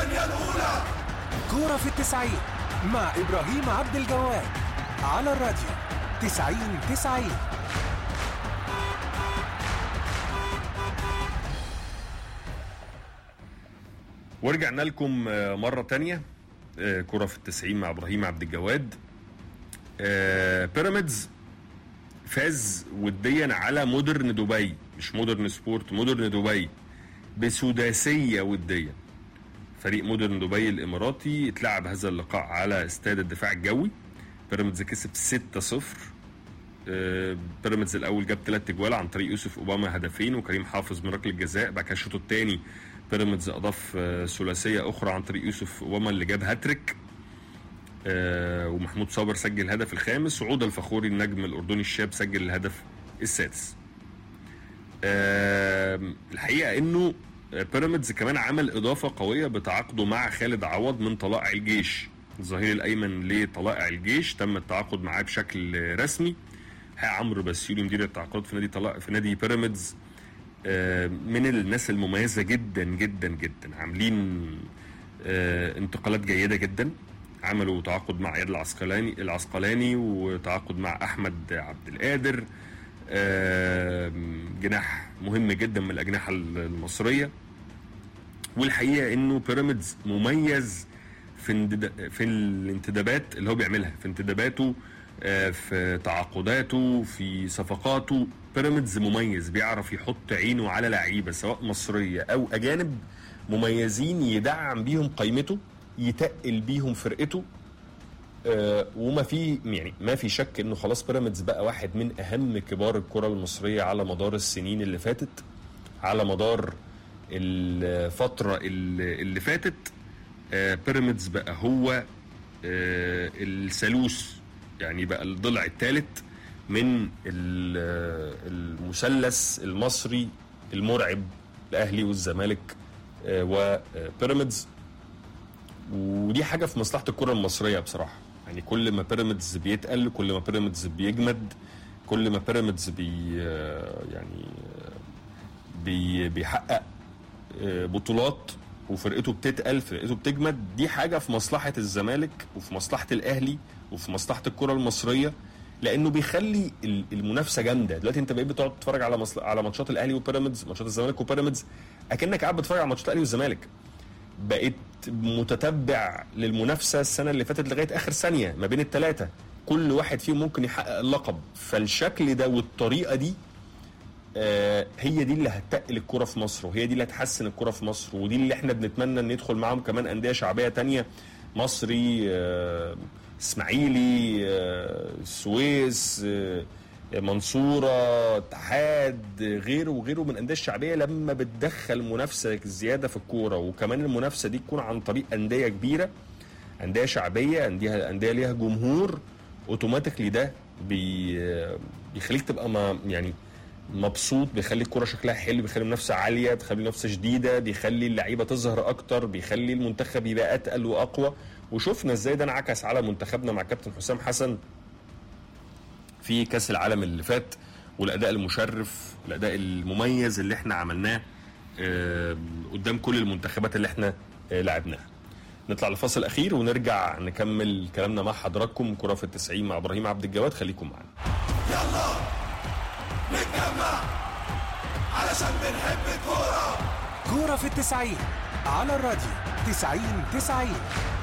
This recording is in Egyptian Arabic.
الثانية الأولى كورة في التسعين مع إبراهيم عبد الجواد على الراديو تسعين تسعين ورجعنا لكم آه، مرة تانية آه، كرة في التسعين مع إبراهيم عبد الجواد آه، بيراميدز فاز وديا على مودرن دبي مش مودرن سبورت مودرن دبي بسداسية وديا فريق مودرن دبي الإماراتي اتلعب هذا اللقاء على استاد الدفاع الجوي بيراميدز كسب 6-0 آه، بيراميدز الاول جاب ثلاث اجوال عن طريق يوسف اوباما هدفين وكريم حافظ من ركله جزاء بعد كده الشوط الثاني بيراميدز اضاف آه، ثلاثيه اخرى عن طريق يوسف اوباما اللي جاب هاتريك آه، ومحمود صابر سجل الهدف الخامس وعوده الفخوري النجم الاردني الشاب سجل الهدف السادس آم، الحقيقه انه بيراميدز كمان عمل اضافه قويه بتعاقده مع خالد عوض من طلائع الجيش الظهير الايمن لطلائع الجيش تم التعاقد معاه بشكل رسمي ها عمرو بسيوني مدير التعاقدات في نادي طلائع في نادي بيراميدز آه، من الناس المميزه جدا جدا جدا عاملين آه، انتقالات جيده جدا عملوا تعاقد مع اياد العسقلاني العسقلاني وتعاقد مع احمد عبد القادر آه، جناح مهم جدا من الاجنحه المصريه والحقيقه انه بيراميدز مميز في اندد- في الانتدابات اللي هو بيعملها في انتداباته آه، في تعاقداته في صفقاته بيراميدز مميز بيعرف يحط عينه على لعيبه سواء مصريه او اجانب مميزين يدعم بيهم قيمته يتقل بيهم فرقته آه، وما في يعني ما في شك انه خلاص بيراميدز بقى واحد من اهم كبار الكره المصريه على مدار السنين اللي فاتت على مدار الفتره اللي اللي فاتت آه، بيراميدز بقى هو آه، الثالوث يعني بقى الضلع الثالث من ال- آه، المثلث المصري المرعب الاهلي والزمالك آه، وبيراميدز ودي حاجه في مصلحه الكره المصريه بصراحه يعني كل ما بيراميدز بيتقل كل ما بيراميدز بيجمد كل ما بيراميدز بي آه، يعني آه، بي بيحقق آه، بطولات وفرقته بتتقل فرقته بتجمد دي حاجه في مصلحه الزمالك وفي مصلحه الاهلي وفي مصلحه الكره المصريه لانه بيخلي ال- المنافسه جامده دلوقتي انت بقيت بتقعد تتفرج على مصل... على ماتشات الاهلي وبيراميدز ماتشات الزمالك وبيراميدز اكنك قاعد بتتفرج على ماتشات الاهلي والزمالك بقيت متتبع للمنافسه السنه اللي فاتت لغايه اخر ثانيه ما بين الثلاثه كل واحد فيهم ممكن يحقق اللقب فالشكل ده والطريقه دي آه، هي دي اللي هتقل الكرة في مصر وهي دي اللي هتحسن الكرة في مصر ودي اللي احنا بنتمنى ان يدخل معاهم كمان أندية شعبية تانية مصري آه، اسماعيلي آه، السويس آه، منصورة اتحاد غيره وغيره من الأندية الشعبية لما بتدخل منافسة زيادة في الكورة وكمان المنافسة دي تكون عن طريق أندية كبيرة أندية شعبية أندية أندية ليها جمهور اوتوماتيكلي ده بي بيخليك تبقى ما يعني مبسوط بيخلي الكرة شكلها حلو بيخلي المنافسة عالية بيخلي المنافسة شديدة بيخلي اللعيبة تظهر أكتر بيخلي المنتخب يبقى أتقل وأقوى وشفنا إزاي ده انعكس على منتخبنا مع كابتن حسام حسن في كأس العالم اللي فات والأداء المشرف الأداء المميز اللي احنا عملناه آه، قدام كل المنتخبات اللي احنا آه، لعبناها نطلع لفاصل أخير ونرجع نكمل كلامنا مع حضراتكم كرة في التسعين مع إبراهيم عبد الجواد خليكم معانا يلا نتجمع علشان بنحب الكورة كورة في التسعين على الراديو تسعين تسعين